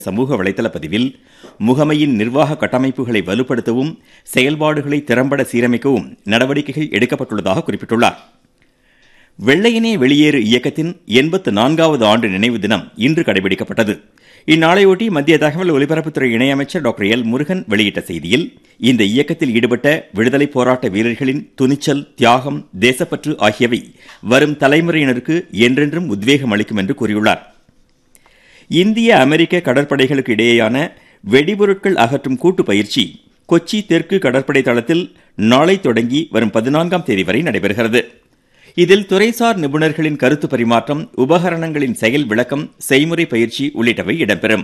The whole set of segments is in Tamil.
சமூக வலைதள பதிவில் முகமையின் நிர்வாக கட்டமைப்புகளை வலுப்படுத்தவும் செயல்பாடுகளை திறம்பட சீரமைக்கவும் நடவடிக்கைகள் எடுக்கப்பட்டுள்ளதாக குறிப்பிட்டுள்ளார் வெள்ளையனே வெளியேறு இயக்கத்தின் எண்பத்து நான்காவது ஆண்டு நினைவு தினம் இன்று கடைபிடிக்கப்பட்டது இந்நாளையொட்டி மத்திய தகவல் ஒலிபரப்புத்துறை இணையமைச்சர் டாக்டர் எல் முருகன் வெளியிட்ட செய்தியில் இந்த இயக்கத்தில் ஈடுபட்ட விடுதலை போராட்ட வீரர்களின் துணிச்சல் தியாகம் தேசப்பற்று ஆகியவை வரும் தலைமுறையினருக்கு என்றென்றும் உத்வேகம் அளிக்கும் என்று கூறியுள்ளார் இந்திய அமெரிக்க கடற்படைகளுக்கு இடையேயான வெடிபொருட்கள் அகற்றும் கூட்டு பயிற்சி கொச்சி தெற்கு கடற்படை தளத்தில் நாளை தொடங்கி வரும் பதினான்காம் தேதி வரை நடைபெறுகிறது இதில் துறைசார் நிபுணர்களின் கருத்து பரிமாற்றம் உபகரணங்களின் செயல் விளக்கம் செய்முறை பயிற்சி உள்ளிட்டவை இடம்பெறும்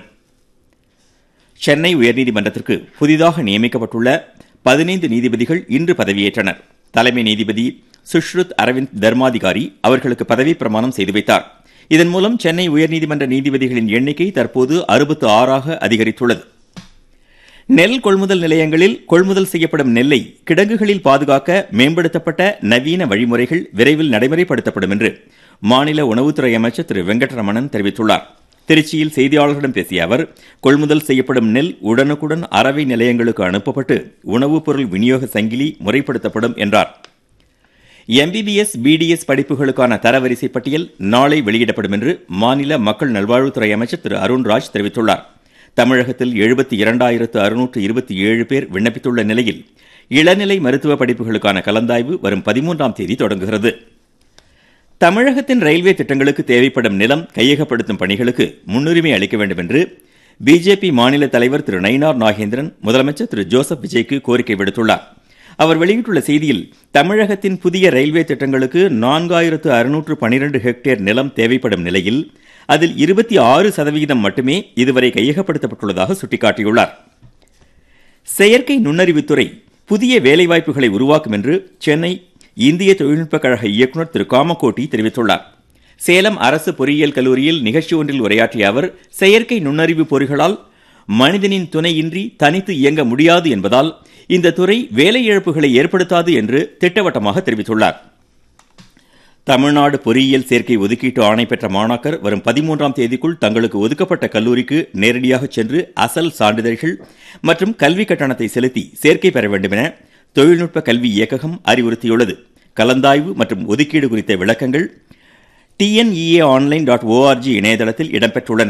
சென்னை உயர்நீதிமன்றத்திற்கு புதிதாக நியமிக்கப்பட்டுள்ள பதினைந்து நீதிபதிகள் இன்று பதவியேற்றனர் தலைமை நீதிபதி சுஷ்ருத் அரவிந்த் தர்மாதிகாரி அவர்களுக்கு பதவி பிரமாணம் செய்து வைத்தார் இதன் மூலம் சென்னை உயர்நீதிமன்ற நீதிபதிகளின் எண்ணிக்கை தற்போது அறுபத்து ஆறாக அதிகரித்துள்ளது நெல் கொள்முதல் நிலையங்களில் கொள்முதல் செய்யப்படும் நெல்லை கிடங்குகளில் பாதுகாக்க மேம்படுத்தப்பட்ட நவீன வழிமுறைகள் விரைவில் நடைமுறைப்படுத்தப்படும் என்று மாநில உணவுத்துறை அமைச்சர் திரு வெங்கட்ரமணன் தெரிவித்துள்ளார் திருச்சியில் செய்தியாளர்களிடம் பேசிய அவர் கொள்முதல் செய்யப்படும் நெல் உடனுக்குடன் அறவை நிலையங்களுக்கு அனுப்பப்பட்டு உணவுப் பொருள் விநியோக சங்கிலி முறைப்படுத்தப்படும் என்றார் எம்பிபிஎஸ் பிடிஎஸ் படிப்புகளுக்கான தரவரிசை பட்டியல் நாளை வெளியிடப்படும் என்று மாநில மக்கள் நல்வாழ்வுத்துறை அமைச்சர் திரு அருண்ராஜ் தெரிவித்துள்ளார் தமிழகத்தில் எழுபத்தி இரண்டாயிரத்து அறுநூற்று இருபத்தி ஏழு பேர் விண்ணப்பித்துள்ள நிலையில் இளநிலை மருத்துவ படிப்புகளுக்கான கலந்தாய்வு வரும் பதிமூன்றாம் தேதி தொடங்குகிறது தமிழகத்தின் ரயில்வே திட்டங்களுக்கு தேவைப்படும் நிலம் கையகப்படுத்தும் பணிகளுக்கு முன்னுரிமை அளிக்க வேண்டும் என்று பிஜேபி மாநில தலைவர் திரு நயினார் நாகேந்திரன் முதலமைச்சர் திரு ஜோசப் விஜய்க்கு கோரிக்கை விடுத்துள்ளார் அவர் வெளியிட்டுள்ள செய்தியில் தமிழகத்தின் புதிய ரயில்வே திட்டங்களுக்கு நான்காயிரத்து அறுநூற்று பனிரெண்டு ஹெக்டேர் நிலம் தேவைப்படும் நிலையில் அதில் இருபத்தி ஆறு சதவிகிதம் மட்டுமே இதுவரை கையகப்படுத்தப்பட்டுள்ளதாக சுட்டிக்காட்டியுள்ளார் செயற்கை நுண்ணறிவுத்துறை புதிய வேலைவாய்ப்புகளை உருவாக்கும் என்று சென்னை இந்திய தொழில்நுட்பக் கழக இயக்குநர் திரு காமகோட்டி தெரிவித்துள்ளார் சேலம் அரசு பொறியியல் கல்லூரியில் நிகழ்ச்சி ஒன்றில் உரையாற்றிய அவர் செயற்கை நுண்ணறிவு பொறிகளால் மனிதனின் துணையின்றி தனித்து இயங்க முடியாது என்பதால் இந்த துறை வேலை இழப்புகளை ஏற்படுத்தாது என்று திட்டவட்டமாக தெரிவித்துள்ளார் தமிழ்நாடு பொறியியல் சேர்க்கை ஒதுக்கீட்டு ஆணை பெற்ற மாணாக்கர் வரும் பதிமூன்றாம் தேதிக்குள் தங்களுக்கு ஒதுக்கப்பட்ட கல்லூரிக்கு நேரடியாக சென்று அசல் சான்றிதழ்கள் மற்றும் கல்வி கட்டணத்தை செலுத்தி சேர்க்கை பெற வேண்டும் என தொழில்நுட்ப கல்வி இயக்ககம் அறிவுறுத்தியுள்ளது கலந்தாய்வு மற்றும் ஒதுக்கீடு குறித்த விளக்கங்கள் டிஎன்இஏ ஆன்லைன் டாட் ஓஆர்ஜி இணையதளத்தில் இடம்பெற்றுள்ளன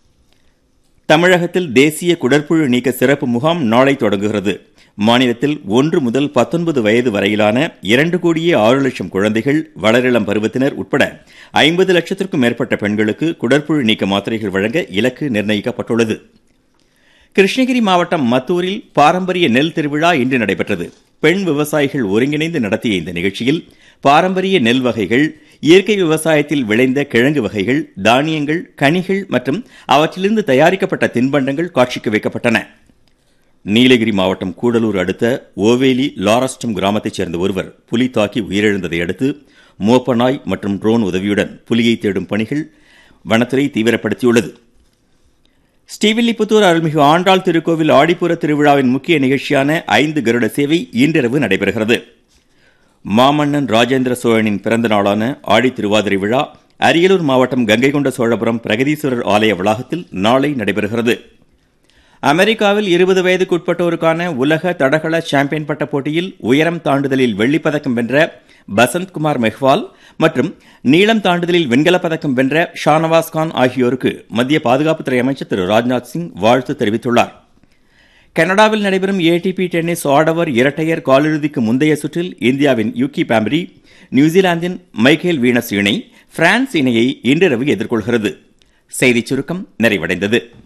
தமிழகத்தில் தேசிய குடற்புழு நீக்க சிறப்பு முகாம் நாளை தொடங்குகிறது மாநிலத்தில் ஒன்று முதல் பத்தொன்பது வயது வரையிலான இரண்டு கோடியே ஆறு லட்சம் குழந்தைகள் வளரிளம் பருவத்தினர் உட்பட ஐம்பது லட்சத்திற்கும் மேற்பட்ட பெண்களுக்கு குடற்புழு நீக்க மாத்திரைகள் வழங்க இலக்கு நிர்ணயிக்கப்பட்டுள்ளது கிருஷ்ணகிரி மாவட்டம் மத்தூரில் பாரம்பரிய நெல் திருவிழா இன்று நடைபெற்றது பெண் விவசாயிகள் ஒருங்கிணைந்து நடத்திய இந்த நிகழ்ச்சியில் பாரம்பரிய நெல் வகைகள் இயற்கை விவசாயத்தில் விளைந்த கிழங்கு வகைகள் தானியங்கள் கனிகள் மற்றும் அவற்றிலிருந்து தயாரிக்கப்பட்ட தின்பண்டங்கள் காட்சிக்கு வைக்கப்பட்டன நீலகிரி மாவட்டம் கூடலூர் அடுத்த ஓவேலி லாரஸ்டம் கிராமத்தைச் சேர்ந்த ஒருவர் புலி தாக்கி உயிரிழந்ததை அடுத்து மோப்பநாய் மற்றும் ட்ரோன் உதவியுடன் புலியை தேடும் பணிகள் வனத்துறை தீவிரப்படுத்தியுள்ளது ஸ்ரீவில்லிபுத்தூர் அருள்மிகு ஆண்டாள் திருக்கோவில் ஆடிப்புற திருவிழாவின் முக்கிய நிகழ்ச்சியான ஐந்து கருட சேவை இன்றிரவு நடைபெறுகிறது மாமன்னன் ராஜேந்திர சோழனின் பிறந்த நாளான ஆடி திருவாதிரை விழா அரியலூர் மாவட்டம் கங்கைகொண்ட சோழபுரம் பிரகதீஸ்வரர் ஆலய வளாகத்தில் நாளை நடைபெறுகிறது அமெரிக்காவில் இருபது வயதுக்குட்பட்டோருக்கான உலக தடகள சாம்பியன் பட்ட போட்டியில் உயரம் தாண்டுதலில் வெள்ளிப்பதக்கம் வென்ற பசந்த் குமார் மெஹ்வால் மற்றும் நீளம் தாண்டுதலில் வெண்கலப் பதக்கம் வென்ற ஷானவாஸ் கான் ஆகியோருக்கு மத்திய பாதுகாப்புத்துறை அமைச்சர் திரு ராஜ்நாத் சிங் வாழ்த்து தெரிவித்துள்ளார் கனடாவில் நடைபெறும் ஏடிபி டென்னிஸ் ஆடவர் இரட்டையர் காலிறுதிக்கு முந்தைய சுற்றில் இந்தியாவின் யூகி பாம்பரி நியூசிலாந்தின் மைக்கேல் வீனஸ் இணை பிரான்ஸ் இணையை இன்றிரவு எதிர்கொள்கிறது செய்திச் சுருக்கம் நிறைவடைந்தது